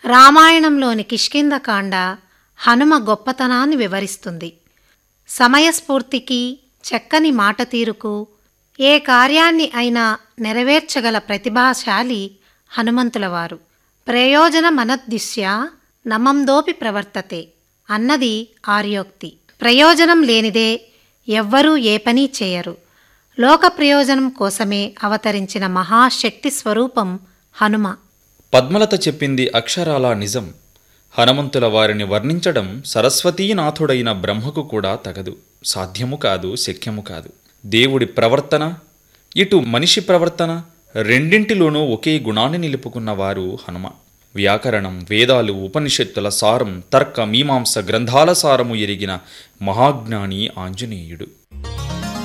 రామాయణంలోని కిష్కిందకాండ హనుమ గొప్పతనాన్ని వివరిస్తుంది సమయస్ఫూర్తికి చక్కని మాట తీరుకు ఏ కార్యాన్ని అయినా నెరవేర్చగల ప్రతిభాశాలి హనుమంతులవారు ప్రయోజన మనద్దిశ్య నమందోపి ప్రవర్తతే అన్నది ఆర్యోక్తి ప్రయోజనం లేనిదే ఎవ్వరూ ఏ పని చేయరు లోక ప్రయోజనం కోసమే అవతరించిన మహాశక్తి స్వరూపం హనుమ పద్మలత చెప్పింది అక్షరాలా నిజం హనుమంతుల వారిని వర్ణించడం సరస్వతీనాథుడైన బ్రహ్మకు కూడా తగదు సాధ్యము కాదు శక్యము కాదు దేవుడి ప్రవర్తన ఇటు మనిషి ప్రవర్తన రెండింటిలోనూ ఒకే గుణాన్ని నిలుపుకున్నవారు హనుమ వ్యాకరణం వేదాలు ఉపనిషత్తుల సారం తర్క మీమాంస గ్రంథాల సారము ఎరిగిన మహాజ్ఞాని ఆంజనేయుడు